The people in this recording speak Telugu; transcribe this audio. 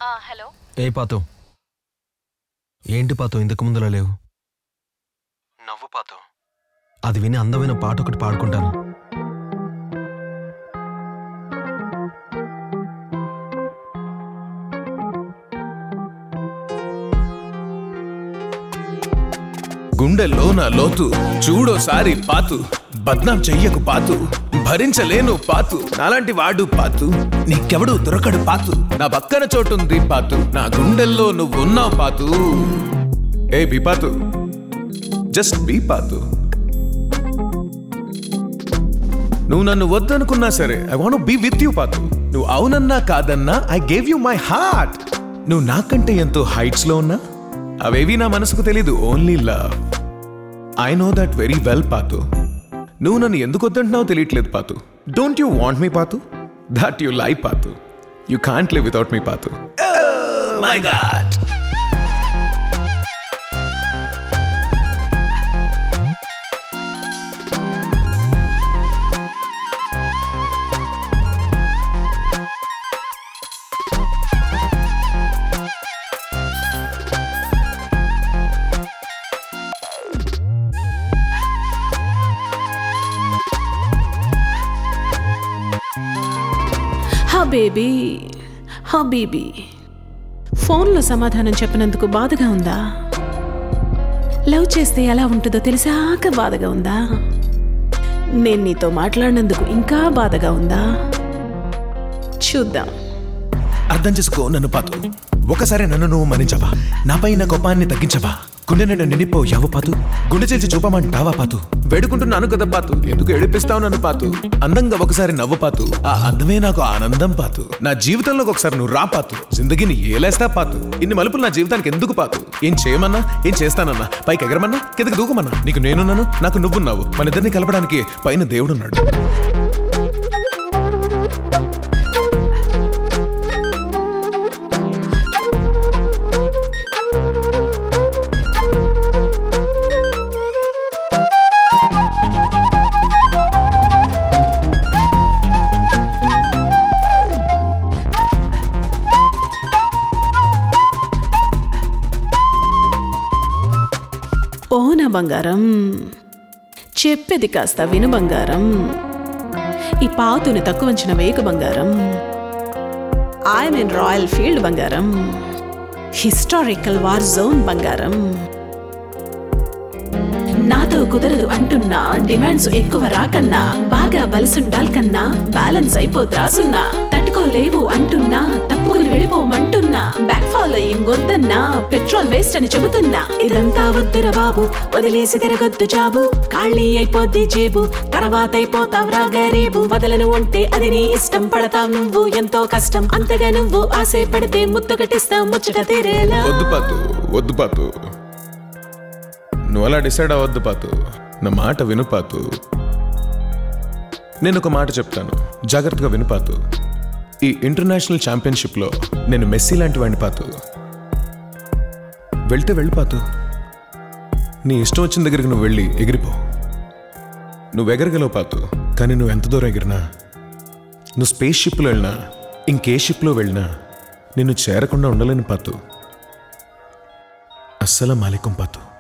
హలో ఏ పాతో ఏంటి పాతో ఇంతకు ముందులా లేవు నవ్వు పాతో అది విని అందమైన పాట ఒకటి పాడుకుంటాను గుండెల్లో నా లోతు చూడోసారి పాతు బద్నాం చెయ్యకు పాతు భరించలేను పాతు నాలాంటి వాడు పాతు నీకెవడు దొరకడు పాతు నా పక్కన చోటుంది పాతు నా గుండెల్లో నువ్వున్నావు Paathu A B Paathu just be Paathu నువ్వు నన్ను వద్దనుకున్నా సరే I want be with you Paathu నువ్వు అవునన్నా కాదన్నా I gave you my heart నువ్వు నాకంటే ఎంతో హైట్స్ లో ఉన్నా అవేవి నా మనసుకు తెలీదు only love I know that very well Paathu నువ్వు నన్ను ఎందుకు వద్దంటున్నావు తెలియట్లేదు పాతు డోంట్ యూ వాంట్ మీ పాతు that you lie Paathu you can't live without me Paathu my God హా బేబీ హా బేబీ ఫోన్లో సమాధానం చెప్పినందుకు బాధగా ఉందా లవ్ చేస్తే ఎలా ఉంటుందో తెలిసాక బాధగా ఉందా నేను నీతో మాట్లాడినందుకు ఇంకా బాధగా ఉందా చూద్దాం అర్థం చేసుకో నన్ను పాతు ఒకసారి నన్ను నువ్వు మన్నించవా నాపై నా కోపాన్ని తగ్గించవా గుండె నిండా నిండిపోయావు పాతు గుండె చేసి చూపమంటావా పాతు వేడుకుంటున్నాను కదా పాతు ఎందుకు ఏడిపిస్తావు నన్ను పాతు అందంగా ఒకసారి నవ్వు పాతు ఆ అందమే నాకు ఆనందం పాతు నా జీవితంలోకి ఒకసారి నువ్వు రా పాతు జిందగీని ఏలేస్తా పాతు ఇన్ని మలుపులు నా జీవితానికి ఎందుకు పాతు ఏం చేయమన్నా ఏం చేస్తానన్నా పైకి ఎగరమన్నా కిందకి దూకమన్నా నీకు నేనున్నాను నాకు నువ్వున్నావు మన ఇద్దరిని కలపడానికి పైన దేవుడున్నాడు ఓ నా బంగారం చెప్పేది కాస్త విను బంగారం ఈ పాతుని తక్కువంచిన వేకు బంగారం ఐ మీన్ రాయల్ ఫీల్డ్ బంగారం హిస్టారికల్ వార్ జోన్ బంగారం నాతో కుదరదు అంటున్నా డిమాండ్స్ ఎక్కువ రాకన్నా బాగా బలిసుండాల్ కన్నా బ్యాలెన్స్ అయిపోద్రా సున్నా తట్టుకోలేవు అంటున్నా తప్పుకుని వెళ్ళిపోమంటున్నా బ్యాక్ ఫాలోయింగ్ వద్దన్నా పెట్రోల్ వేస్ట్ అని చెబుతున్నా ఇదంతా వద్దురా బాబు వదిలేసి తిరగొద్దు జాబు ఖాళీ అయిపోద్ది జేబు తర్వాత అయిపోతావురా గరీబు వదలను ఉంటే అది నీ ఇష్టం పడతావు నువ్వు ఎంతో కష్టం అంతగా నువ్వు ఆశ పడితే ముత్తగటిస్తావు ముచ్చట తీరేలా వద్దు పాతు వద్దు పాతు నువ్వు అలా డిసైడ్ అవ్వద్దు పాతు నా మాట విను పాతు నేను ఒక మాట చెప్తాను జాగ్రత్తగా విను పాతు ఈ ఇంటర్నేషనల్ ఛాంపియన్షిప్లో నేను మెస్సీ లాంటి వాడిని పాతు వెళ్తే వెళ్ళి పాతు నీ ఇష్టం వచ్చిన దగ్గరికి నువ్వు వెళ్ళి ఎగిరిపో నువ్వు ఎగరగలవు పాతు కానీ నువ్వు ఎంత దూరం ఎగిరినా నువ్వు స్పేస్ షిప్లో వెళ్ళినా ఇంకే షిప్లో వెళ్ళినా నిన్ను చేరకుండా ఉండలేని పాతు అస్సలం అలైకుం పాతు